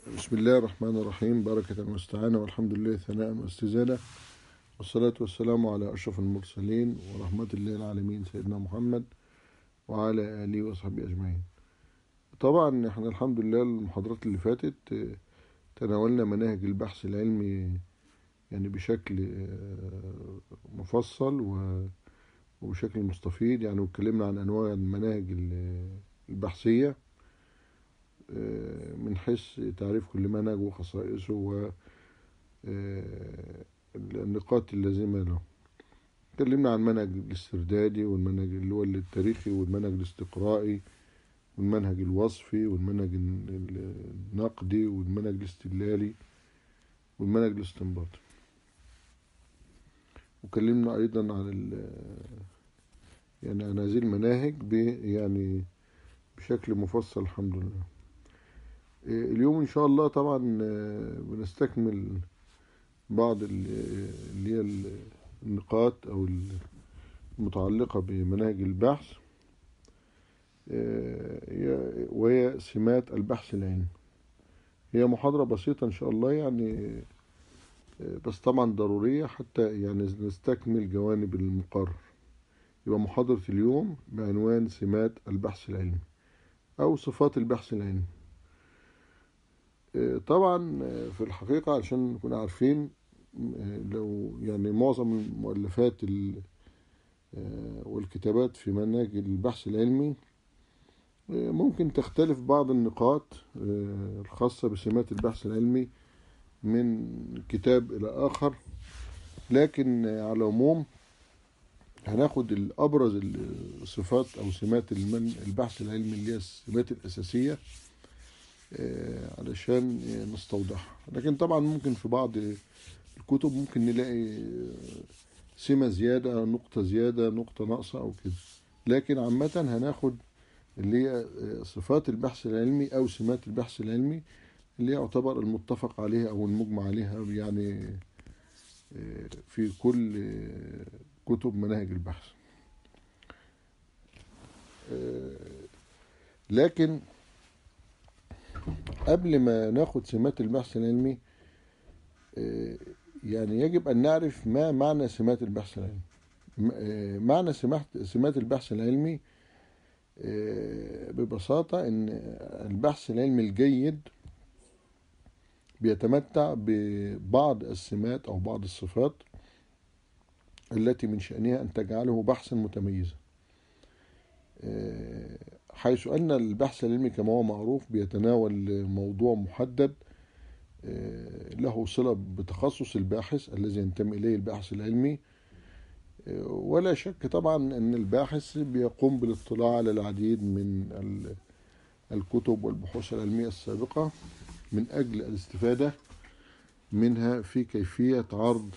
بسم الله الرحمن الرحيم بركة واستعانة والحمد لله ثناء واستزادة والصلاة والسلام على أشرف المرسلين ورحمة الله العالمين سيدنا محمد وعلى آله وصحبه أجمعين طبعا احنا الحمد لله المحاضرات اللي فاتت آه، تناولنا مناهج البحث العلمي يعني بشكل آه، مفصل و- وبشكل مستفيض يعني واتكلمنا عن أنواع المناهج ال- البحثية آه، من حيث تعريف كل منهج وخصائصه و آه، النقاط اللازمة له اتكلمنا عن المنهج الاستردادي والمنهج اللي هو التاريخي والمنهج الاستقرائي والمنهج الوصفي والمنهج ال- النقدي والمنهج الاستدلالي والمنهج الاستنباطي وكلمنا أيضا عن ال- يعني عن هذه المناهج ب يعني بشكل مفصل الحمد لله إيه، اليوم إن شاء الله طبعا آه، بنستكمل بعض ال- اللي هي ال- النقاط أو المتعلقة بمناهج البحث آه، هي- وهي سمات البحث العلمي هي محاضرة بسيطة إن شاء الله يعني آه، بس طبعا ضرورية حتى يعني نستكمل جوانب المقرر يبقى محاضرة اليوم بعنوان سمات البحث العلمي أو صفات البحث العلمي آه، طبعا آه، في الحقيقة عشان نكون عارفين آه، لو يعني معظم المؤلفات ال- آه، والكتابات في منهج البحث العلمي آه، ممكن تختلف بعض النقاط آه، الخاصة بسمات البحث العلمي من كتاب إلى آخر لكن آه، على العموم هناخد الأبرز الصفات أو سمات المن- البحث العلمي اللي هي السمات الأساسية آه، علشان آه، نستوضحها لكن طبعا ممكن في بعض الكتب ممكن نلاقي آه، سمة زيادة نقطة زيادة نقطة ناقصة أو كده لكن عامة هناخد اللي هي آه، صفات البحث العلمي أو سمات البحث العلمي اللي يعتبر المتفق عليها أو المجمع عليها يعني آه، في كل آه، كتب مناهج البحث آه، لكن قبل ما ناخد سمات البحث العلمي آه، يعني يجب أن نعرف ما معنى سمات البحث العلمي م- آه، معنى سمات سمات البحث العلمي آه، ببساطة أن البحث العلمي الجيد بيتمتع ببعض السمات أو بعض الصفات التي من شأنها أن تجعله بحثا متميزا آه، حيث أن البحث العلمي كما هو معروف بيتناول موضوع محدد آه، له صلة بتخصص الباحث الذي ينتمي إليه الباحث العلمي آه، ولا شك طبعا أن الباحث بيقوم بالاطلاع على العديد من ال- الكتب والبحوث العلمية السابقة من أجل الاستفادة منها في كيفية عرض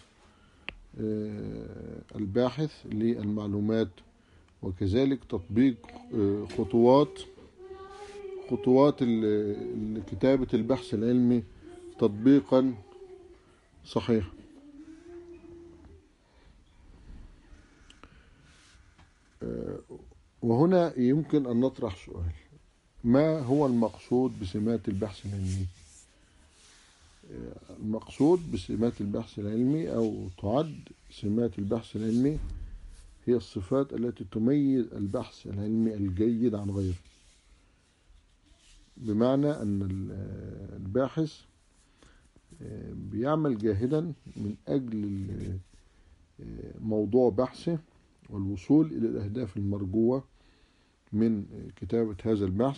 آه، الباحث للمعلومات وكذلك تطبيق آه، خطوات خطوات ال- ال- كتابة البحث العلمي تطبيقا صحيحا آه، وهنا يمكن أن نطرح سؤال ما هو المقصود بسمات البحث العلمي آه، المقصود بسمات البحث العلمي أو تعد سمات البحث العلمي هي الصفات التي تميز البحث العلمي الجيد عن غيره بمعنى أن ال- آه، الباحث آه، بيعمل جاهدا من أجل ال- آه، موضوع بحثه والوصول إلى الأهداف المرجوة من آه، كتابة هذا البحث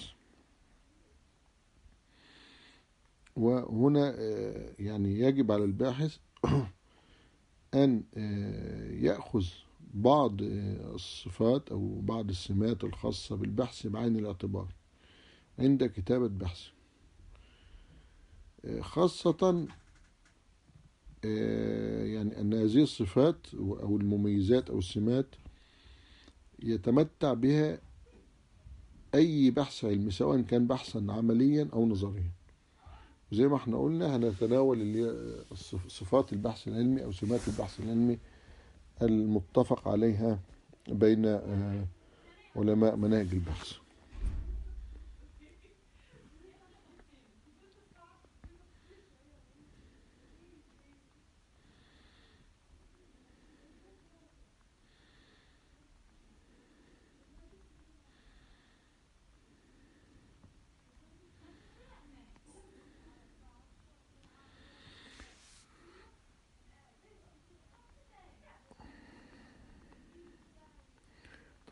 وهنا آه، يعني يجب على الباحث أن آه، يأخذ بعض آه، الصفات أو بعض السمات الخاصة بالبحث بعين الاعتبار عند كتابة بحث آه، خاصة آه، يعني أن هذه الصفات أو المميزات أو السمات يتمتع بها أي بحث علمي سواء كان بحثا عمليا أو نظريا زي ما احنا قلنا هنتناول اللي هي الصف- صفات البحث العلمي أو سمات البحث العلمي المتفق عليها بين آه، علماء مناهج البحث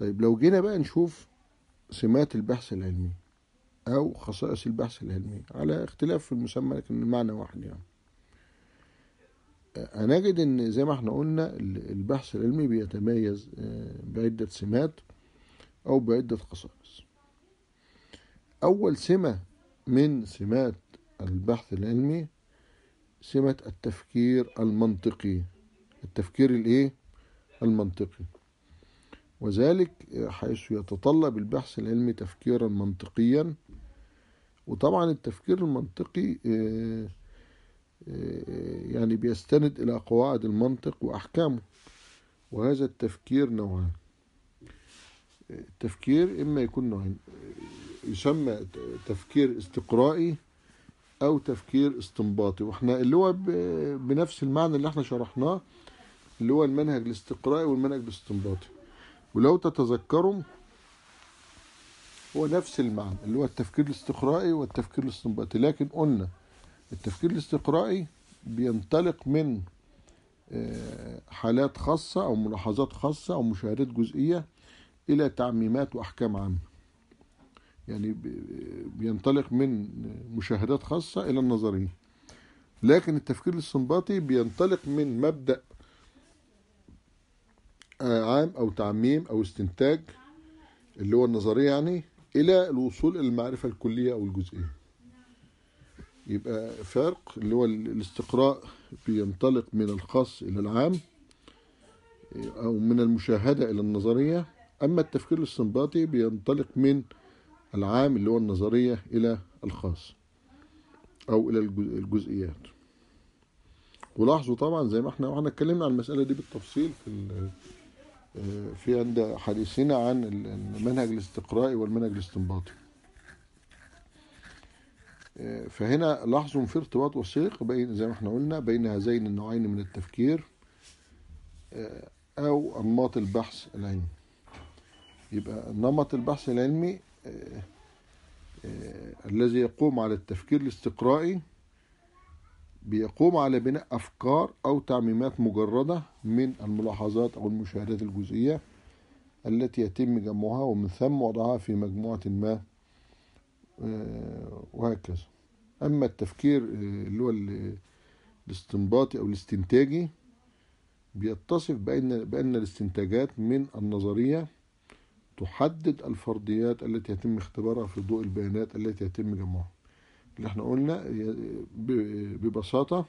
طيب لو جينا بقى نشوف سمات البحث العلمي أو خصائص البحث العلمي على اختلاف في المسمى لكن المعنى واحد يعني هنجد ان زي ما احنا قلنا البحث العلمي بيتميز بعدة سمات او بعدة خصائص اول سمة من سمات البحث العلمي سمة التفكير المنطقي التفكير الايه المنطقي وذلك حيث يتطلب البحث العلمي تفكيرا منطقيا وطبعا التفكير المنطقي يعني بيستند إلى قواعد المنطق وأحكامه وهذا التفكير نوعان التفكير إما يكون نوعين يسمى تفكير استقرائي أو تفكير استنباطي وإحنا اللي هو بنفس المعنى اللي إحنا شرحناه اللي هو المنهج الاستقرائي والمنهج الاستنباطي ولو تتذكروا هو نفس المعنى اللي هو التفكير الاستقرائي والتفكير الاستنباطي لكن قلنا التفكير الاستقرائي بينطلق من حالات خاصة أو ملاحظات خاصة أو مشاهدات جزئية إلى تعميمات وأحكام عامة يعني بينطلق من مشاهدات خاصة إلى النظرية لكن التفكير الاستنباطي بينطلق من مبدأ عام أو تعميم أو استنتاج اللي هو النظرية يعني إلى الوصول إلى المعرفة الكلية أو الجزئية يبقى فرق اللي هو الاستقراء بينطلق من الخاص إلى العام أو من المشاهدة إلى النظرية أما التفكير الاستنباطي بينطلق من العام اللي هو النظرية إلى الخاص أو إلى الجزئيات ولاحظوا طبعا زي ما احنا احنا اتكلمنا عن المسألة دي بالتفصيل في في عند حديثنا عن المنهج الاستقرائي والمنهج الاستنباطي فهنا لاحظوا في ارتباط وثيق بين زي ما احنا قلنا بين هذين النوعين من التفكير او انماط البحث العلمي يبقى نمط البحث العلمي الذي يقوم على التفكير الاستقرائي بيقوم على بناء أفكار أو تعميمات مجردة من الملاحظات أو المشاهدات الجزئية التي يتم جمعها ومن ثم وضعها في مجموعة ما وهكذا أما التفكير اللي هو الاستنباطي أو الاستنتاجي بيتصف بأن بأن الاستنتاجات من النظرية تحدد الفرضيات التي يتم اختبارها في ضوء البيانات التي يتم جمعها اللي احنا قلنا ببساطة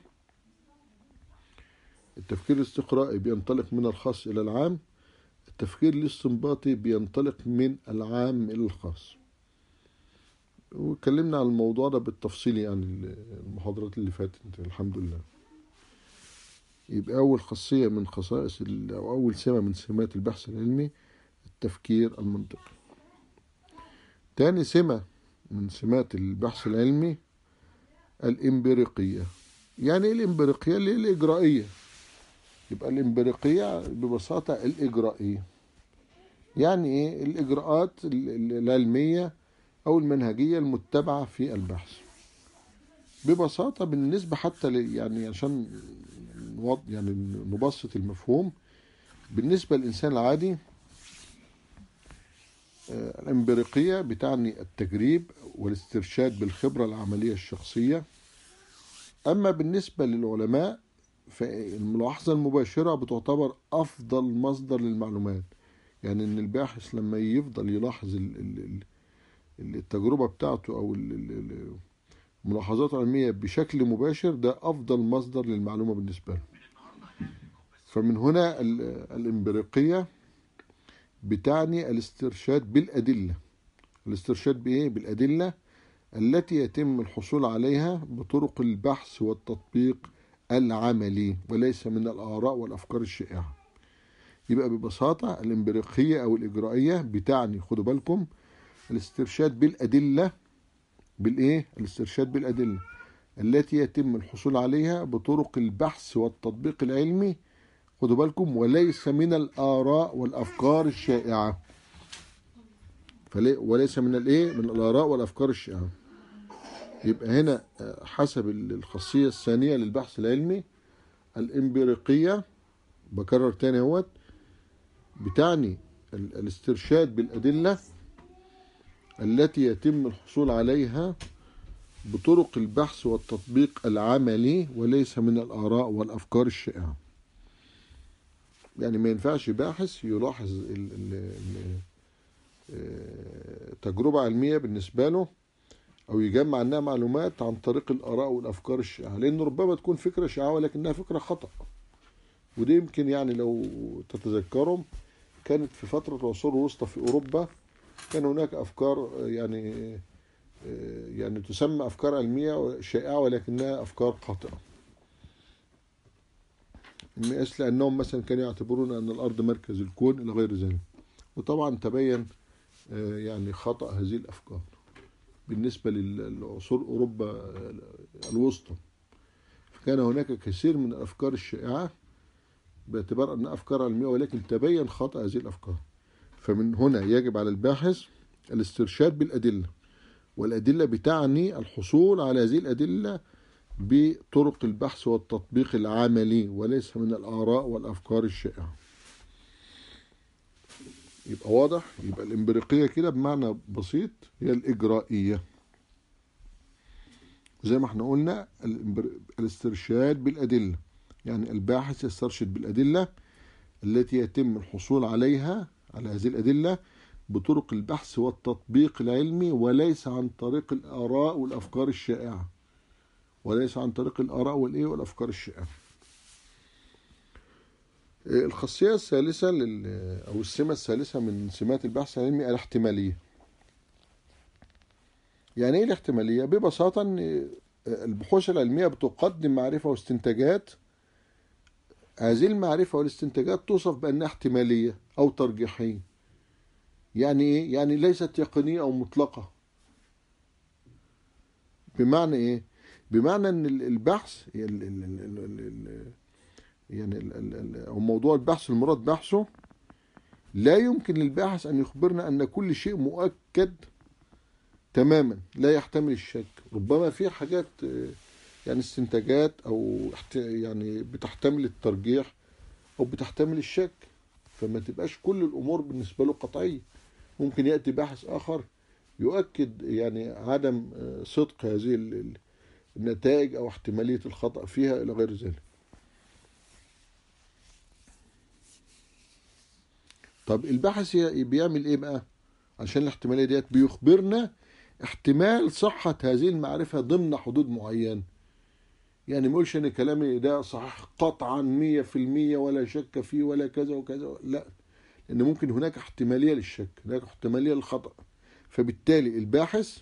التفكير الاستقرائي بينطلق من الخاص إلى العام التفكير الاستنباطي بينطلق من العام إلى الخاص واتكلمنا عن الموضوع ده بالتفصيل يعني المحاضرات اللي فاتت الحمد لله يبقى أول خاصية من خصائص أو أول سمة من سمات البحث العلمي التفكير المنطقي تاني سمة من سمات البحث العلمي الإمبريقية يعني إيه الإمبريقية اللي هي الإجرائية يبقى الإمبريقية ببساطة الإجرائية يعني إيه الإجراءات العلمية أو المنهجية المتبعة في البحث ببساطة بالنسبة حتى يعني عشان يعني نبسط المفهوم بالنسبة للإنسان العادي الإمبريقية بتعني التجريب والاسترشاد بالخبرة العملية الشخصية أما بالنسبة للعلماء فالملاحظة المباشرة بتعتبر أفضل مصدر للمعلومات يعني إن الباحث لما يفضل يلاحظ التجربة بتاعته أو الملاحظات العلمية بشكل مباشر ده أفضل مصدر للمعلومة بالنسبة له فمن هنا الإمبريقية بتعني الاسترشاد بالأدلة الاسترشاد بإيه؟ بالأدلة التي يتم الحصول عليها بطرق البحث والتطبيق العملي وليس من الآراء والأفكار الشائعة يبقى ببساطة الإمبريقية أو الإجرائية بتعني خدوا بالكم الاسترشاد بالأدلة بالإيه؟ الاسترشاد بالأدلة التي يتم الحصول عليها بطرق البحث والتطبيق العلمي خدوا بالكم وليس من الآراء والأفكار الشائعة وليس من الإيه؟ من الآراء والأفكار الشائعة يبقى هنا حسب الخاصية الثانية للبحث العلمي الإمبريقية بكرر تاني اهوت بتعني ال- الاسترشاد بالأدلة التي يتم الحصول عليها بطرق البحث والتطبيق العملي وليس من الآراء والأفكار الشائعة يعني ما ينفعش باحث يلاحظ ال- ال- ال- آه، تجربة علمية بالنسبة له أو يجمع عنها معلومات عن طريق الآراء والأفكار الشائعة لأن ربما تكون فكرة شائعة ولكنها فكرة خطأ ودي يمكن يعني لو تتذكروا كانت في فترة العصور الوسطى في أوروبا كان هناك أفكار آه، يعني آه، يعني تسمى أفكار علمية شائعة ولكنها أفكار خاطئة مثل أنهم مثلا كانوا يعتبرون أن الأرض مركز الكون إلى غير ذلك وطبعا تبين آه، يعني خطأ هذه الأفكار بالنسبة لل- لعصور أوروبا آه، الوسطى فكان هناك كثير من الأفكار الشائعة باعتبار أنها أفكار علمية ولكن تبين خطأ هذه الأفكار فمن هنا يجب على الباحث الاسترشاد بالأدلة والأدلة بتعني الحصول على هذه الأدلة بطرق البحث والتطبيق العملي وليس من الآراء والأفكار الشائعة يبقى واضح يبقى الإمبريقية كده بمعنى بسيط هي الإجرائية زي ما احنا قلنا الإمبر- الاسترشاد بالأدلة يعني الباحث يسترشد بالأدلة التي يتم الحصول عليها على هذه الأدلة بطرق البحث والتطبيق العلمي وليس عن طريق الآراء والأفكار الشائعة وليس عن طريق الآراء والإيه والأفكار الشائعة إيه، الخاصية الثالثة لل... أو السمة الثالثة من سمات البحث العلمي الاحتمالية يعني إيه الاحتمالية؟ ببساطة إن البحوث العلمية بتقدم معرفة واستنتاجات هذه المعرفة والاستنتاجات توصف بأنها احتمالية أو ترجيحية يعني إيه؟ يعني ليست يقينية أو مطلقة بمعنى إيه؟ بمعنى أن ال- البحث ال- ال- ال- ال- ال- ال- يعني ال- ال- ال- أو موضوع البحث المراد بحثه لا يمكن للباحث أن يخبرنا أن كل شيء مؤكد تماما لا يحتمل الشك ربما في حاجات آه، يعني استنتاجات أو احت- يعني بتحتمل الترجيح أو بتحتمل الشك فما تبقاش كل الأمور بالنسبة له قطعية ممكن يأتي باحث آخر يؤكد يعني عدم آه، صدق هذه ال- ال- النتائج أو احتمالية الخطأ فيها إلى غير ذلك طب الباحث ي- بيعمل إيه بقى عشان الاحتمالية ديت بيخبرنا احتمال صحة هذه المعرفة ضمن حدود معينة يعني ما يقولش ان كلامي ده صحيح قطعا مية في المية ولا شك فيه ولا كذا وكذا لا لان ممكن هناك احتمالية للشك هناك احتمالية للخطأ فبالتالي الباحث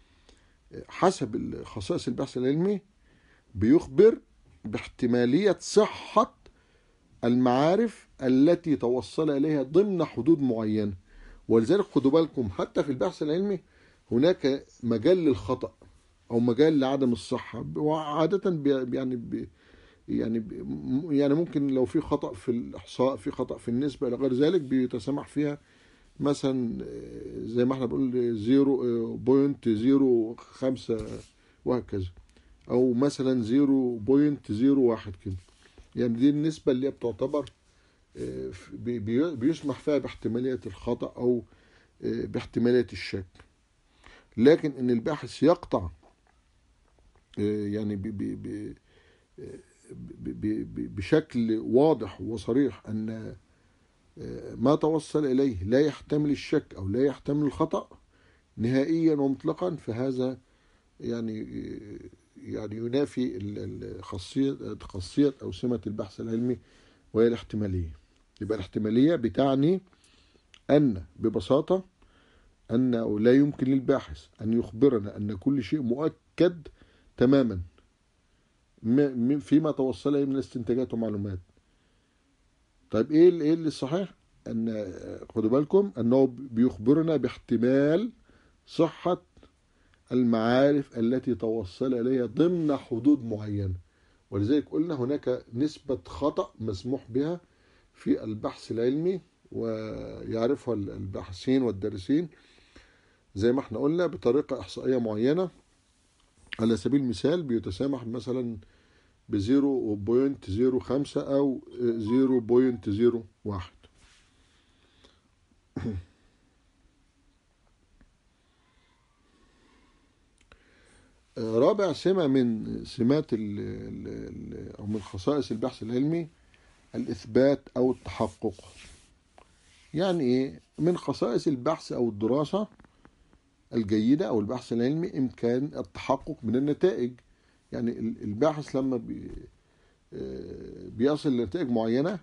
حسب خصائص البحث العلمي بيخبر باحتمالية صحة المعارف التي توصل إليها ضمن حدود معينة ولذلك خدوا بالكم حتى في البحث العلمي هناك مجال للخطأ أو مجال لعدم الصحة وعادة بي يعني بي يعني بي يعني ممكن لو في خطأ في الإحصاء في خطأ في النسبة إلى غير ذلك بيتسامح فيها مثلا زي ما احنا بنقول 0.05 وهكذا أو مثلا 0.01 كده يعني دي النسبة اللي هي بتعتبر آه، بي- بي- بيسمح فيها باحتمالية الخطأ أو آه، باحتمالية الشك لكن إن الباحث يقطع آه، يعني ب- ب- ب- آه، ب- ب- ب- بشكل واضح وصريح أن آه، ما توصل إليه لا يحتمل الشك أو لا يحتمل الخطأ نهائيا ومطلقا فهذا يعني آه، يعني ينافي ال- ال- خاصية خاصية أو سمة البحث العلمي وهي الاحتمالية يبقى الاحتمالية بتعني أن ببساطة أنه لا يمكن للباحث أن يخبرنا أن كل شيء مؤكد تماما م- م- فيما توصل إليه من استنتاجات ومعلومات طيب إيه ال- إيه اللي صحيح أن خدوا بالكم أنه بيخبرنا باحتمال صحة المعارف التي توصل إليها ضمن حدود معينة ولذلك قلنا هناك نسبة خطأ مسموح بها في البحث العلمي ويعرفها الباحثين والدارسين زي ما احنا قلنا بطريقة إحصائية معينة على سبيل المثال بيتسامح مثلا ب 0.05 أو 0.01 رابع سمة من سمات ال ال ال أو من خصائص البحث العلمي الإثبات أو التحقق يعني إيه؟ من خصائص البحث أو الدراسة الجيدة أو البحث العلمي إمكان التحقق من النتائج يعني الباحث لما بي بيصل لنتائج معينة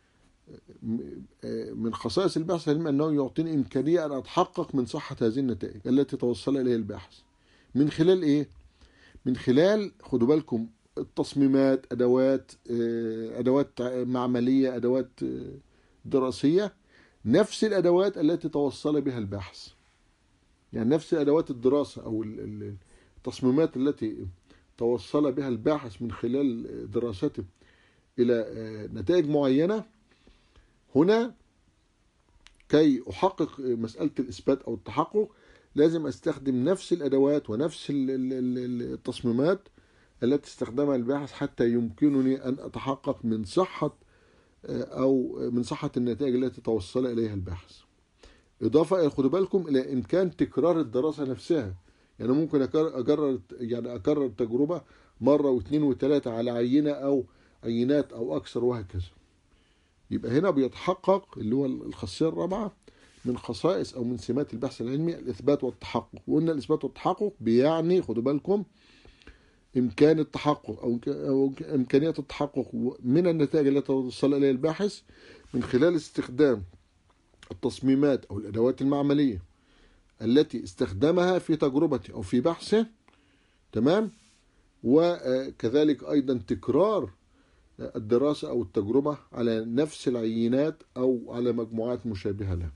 من خصائص البحث العلمي أنه يعطيني إمكانية أن أتحقق من صحة هذه النتائج التي توصل إليها الباحث من خلال إيه؟ من خلال خدوا بالكم التصميمات أدوات أدوات معملية أدوات دراسية نفس الأدوات التي توصل بها الباحث يعني نفس أدوات الدراسة أو التصميمات التي توصل بها الباحث من خلال دراسته إلى نتائج معينة هنا كي أحقق مسألة الإثبات أو التحقق لازم أستخدم نفس الأدوات ونفس التصميمات التي استخدمها الباحث حتى يمكنني أن أتحقق من صحة أو من صحة النتائج التي توصل إليها الباحث إضافة خدوا بالكم إلى إمكان تكرار الدراسة نفسها يعني ممكن أكرر يعني أكرر التجربة مرة واثنين وثلاثة على عينة أو عينات أو أكثر وهكذا يبقى هنا بيتحقق اللي هو الخاصية الرابعة من خصائص أو من سمات البحث العلمي الإثبات والتحقق وقلنا الإثبات والتحقق بيعني خدوا بالكم إمكان التحقق أو أو إمكانية التحقق من النتائج التي توصل إليها الباحث من خلال استخدام التصميمات أو الأدوات المعملية التي استخدمها في تجربته أو في بحثه تمام وكذلك أيضا تكرار الدراسة أو التجربة على نفس العينات أو على مجموعات مشابهة لها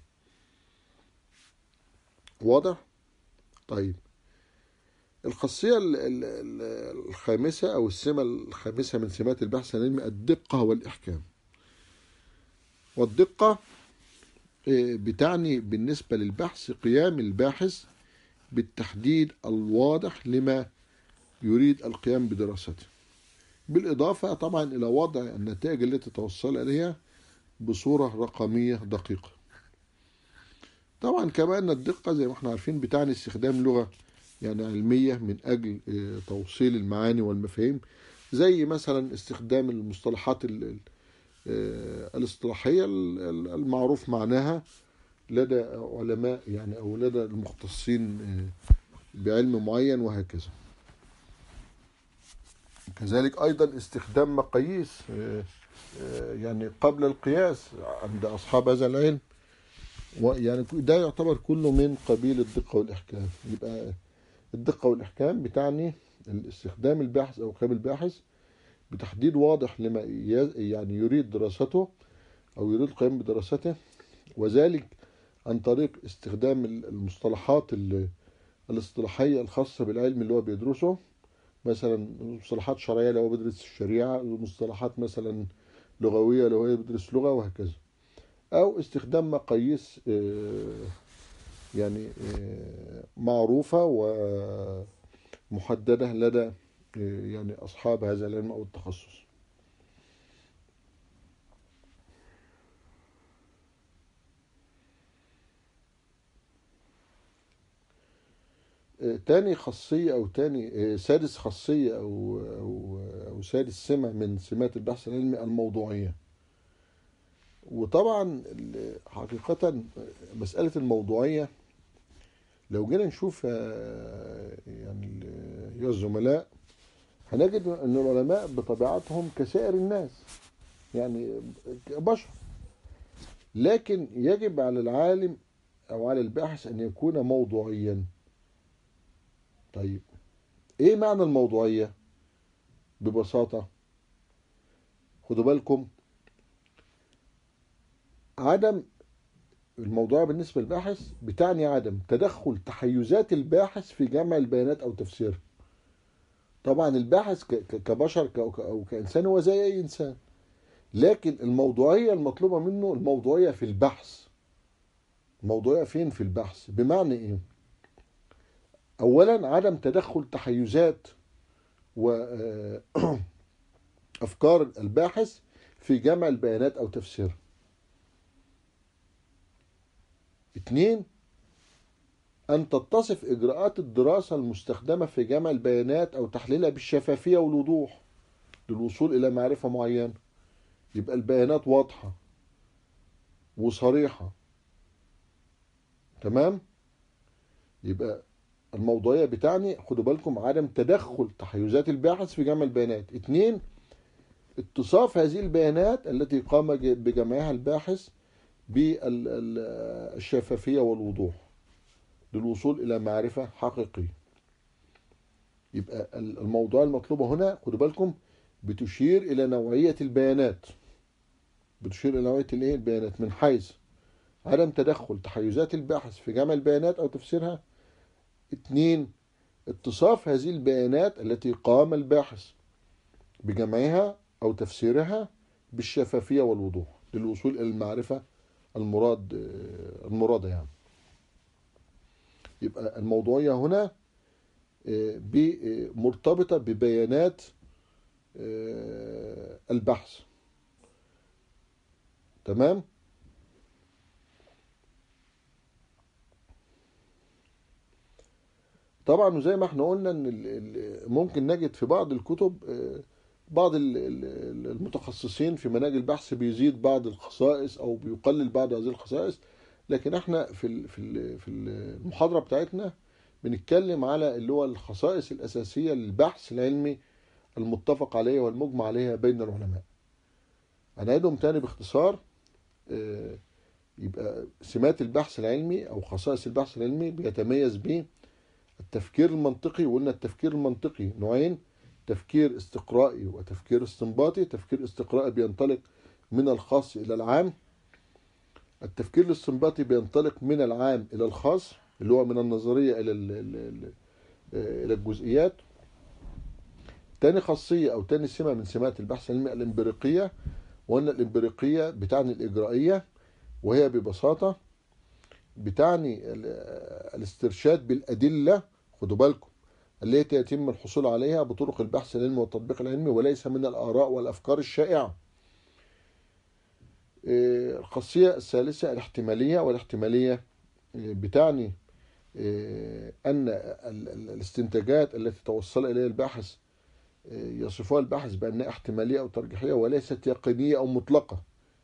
واضح؟ طيب الخاصية الخامسة أو السمة الخامسة من سمات البحث العلمي الدقة والإحكام والدقة بتعني بالنسبة للبحث قيام الباحث بالتحديد الواضح لما يريد القيام بدراسته بالإضافة طبعا إلى وضع النتائج التي توصل إليها بصورة رقمية دقيقة طبعا كمان الدقة زي ما احنا عارفين بتعني استخدام لغة يعني علمية من أجل توصيل المعاني والمفاهيم زي مثلا استخدام المصطلحات الاصطلاحية المعروف معناها لدى علماء يعني أو لدى المختصين بعلم معين وهكذا كذلك أيضا استخدام مقاييس يعني قبل القياس عند أصحاب هذا العلم ويعني ده يعتبر كله من قبيل الدقة والإحكام يبقى الدقة والإحكام بتعني الاستخدام الباحث أو قيام الباحث بتحديد واضح لما يعني يريد دراسته أو يريد القيام بدراسته وذلك عن طريق استخدام المصطلحات الاصطلاحية الخاصة بالعلم اللي هو بيدرسه مثلا مصطلحات شرعية لو هو بيدرس الشريعة مصطلحات مثلا لغوية لو هو بيدرس لغة وهكذا أو استخدام مقاييس يعني معروفة ومحددة لدى يعني أصحاب هذا العلم أو التخصص تاني خاصية أو تاني سادس خاصية أو أو أو سادس سمة من سمات البحث العلمي الموضوعية وطبعا حقيقة مسألة الموضوعية لو جينا نشوف يعني يا الزملاء هنجد أن العلماء بطبيعتهم كسائر الناس يعني بشر لكن يجب على العالم أو على الباحث أن يكون موضوعيا طيب ايه معنى الموضوعية ببساطة خدوا بالكم عدم الموضوع بالنسبة للباحث بتعني عدم تدخل تحيزات الباحث في جمع البيانات أو تفسيرها طبعا الباحث كبشر أو كإنسان هو زي أي إنسان لكن الموضوعية المطلوبة منه الموضوعية في البحث الموضوعية فين في البحث بمعنى إيه اولا عدم تدخل تحيزات وافكار الباحث في جمع البيانات او تفسيرها اتنين أن تتصف إجراءات الدراسة المستخدمة في جمع البيانات أو تحليلها بالشفافية والوضوح للوصول إلى معرفة معينة يبقى البيانات واضحة وصريحة تمام يبقى الموضوعية بتاعني خدوا بالكم عدم تدخل تحيزات الباحث في جمع البيانات اتنين اتصاف هذه البيانات التي قام بجمعها الباحث بالشفافية والوضوح للوصول إلى معرفة حقيقية يبقى الموضوع المطلوبة هنا خدوا بالكم بتشير إلى نوعية البيانات بتشير إلى نوعية الإيه البيانات من حيث عدم تدخل تحيزات الباحث في جمع البيانات أو تفسيرها اثنين اتصاف هذه البيانات التي قام الباحث بجمعها أو تفسيرها بالشفافية والوضوح للوصول إلى المعرفة المراد المرادة يعني يبقى الموضوعية هنا مرتبطة ببيانات البحث تمام طبعا وزي ما احنا قلنا ان ممكن نجد في بعض الكتب بعض المتخصصين في مناهج البحث بيزيد بعض الخصائص او بيقلل بعض هذه الخصائص لكن احنا في في في المحاضره بتاعتنا بنتكلم على اللي هو الخصائص الاساسيه للبحث العلمي المتفق عليها والمجمع عليها بين العلماء هنعيدهم تاني باختصار يبقى سمات البحث العلمي او خصائص البحث العلمي بيتميز به التفكير المنطقي وقلنا التفكير المنطقي نوعين تفكير استقرائي وتفكير استنباطي تفكير استقرائي بينطلق من الخاص إلى العام التفكير الاستنباطي بينطلق من العام إلى الخاص اللي هو من النظرية إلى إلى الجزئيات تاني خاصية أو تاني سمة من سمات البحث العلمي الإمبريقية وأن الإمبريقية بتعني الإجرائية وهي ببساطة بتعني الاسترشاد بالأدلة خدوا بالكم التي يتم الحصول عليها بطرق البحث العلمي والتطبيق العلمي وليس من الآراء والأفكار الشائعة الخاصية الثالثة الاحتمالية والاحتمالية بتعني أن الاستنتاجات التي توصل إليها الباحث يصفها الباحث بأنها احتمالية أو ترجيحية وليست يقينية أو مطلقة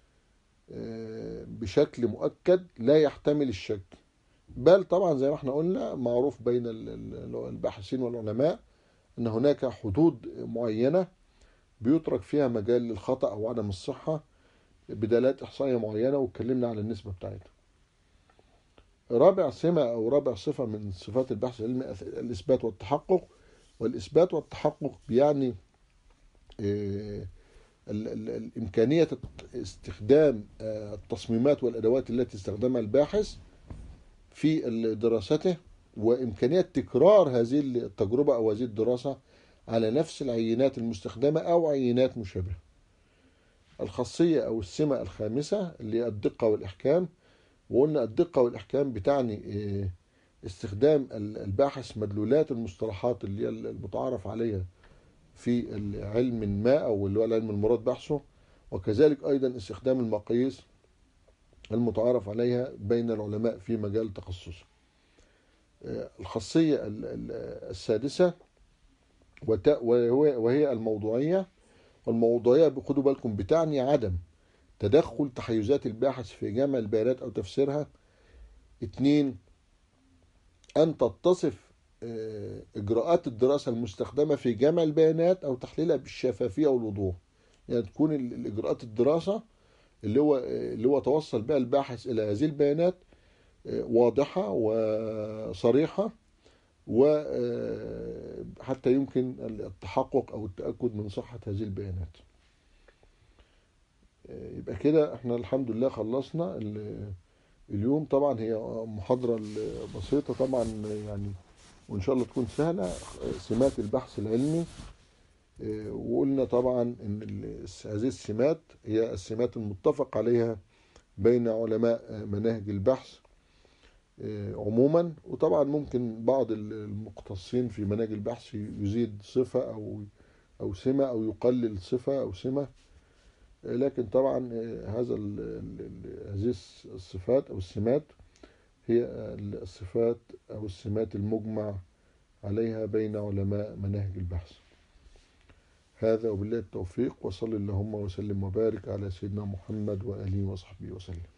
بشكل مؤكد لا يحتمل الشك بل طبعا زي ما احنا قلنا معروف بين الباحثين والعلماء ان هناك حدود معينة بيترك فيها مجال للخطأ او عدم الصحة بدلالات احصائية معينة واتكلمنا على النسبة بتاعتها رابع سمة او رابع صفة من صفات البحث العلمي الاثبات والتحقق والاثبات والتحقق بيعني الإمكانية استخدام التصميمات والأدوات التي استخدمها الباحث في دراسته وإمكانية تكرار هذه التجربة أو هذه الدراسة على نفس العينات المستخدمة أو عينات مشابهة الخاصية أو السمة الخامسة اللي هي الدقة والإحكام وقلنا الدقة والإحكام بتعني استخدام الباحث مدلولات المصطلحات اللي هي المتعارف عليها في علم ما أو اللي هو العلم المراد بحثه وكذلك أيضا استخدام المقاييس المتعارف عليها بين العلماء في مجال تخصصه الخاصية السادسة وهي الموضوعية والموضوعية خدوا بالكم بتعني عدم تدخل تحيزات الباحث في جمع البيانات أو تفسيرها اثنين أن تتصف إجراءات الدراسة المستخدمة في جمع البيانات أو تحليلها بالشفافية والوضوح يعني تكون الإجراءات الدراسة اللي هو اللي هو توصل بها الباحث إلى هذه البيانات واضحة وصريحة وحتى يمكن التحقق أو التأكد من صحة هذه البيانات يبقى كده احنا الحمد لله خلصنا اليوم طبعا هي محاضرة بسيطة طبعا يعني وإن شاء الله تكون سهلة سمات البحث العلمي وقلنا طبعا ان هذه السمات هي السمات المتفق عليها بين علماء مناهج البحث عموما وطبعا ممكن بعض المختصين في مناهج البحث يزيد صفة او او سمة او يقلل صفة او سمة لكن طبعا هذا هذه الصفات او السمات هي الصفات أو السمات المجمع عليها بين علماء مناهج البحث هذا وبالله التوفيق وصل اللهم وسلم وبارك على سيدنا محمد وآله وصحبه وسلم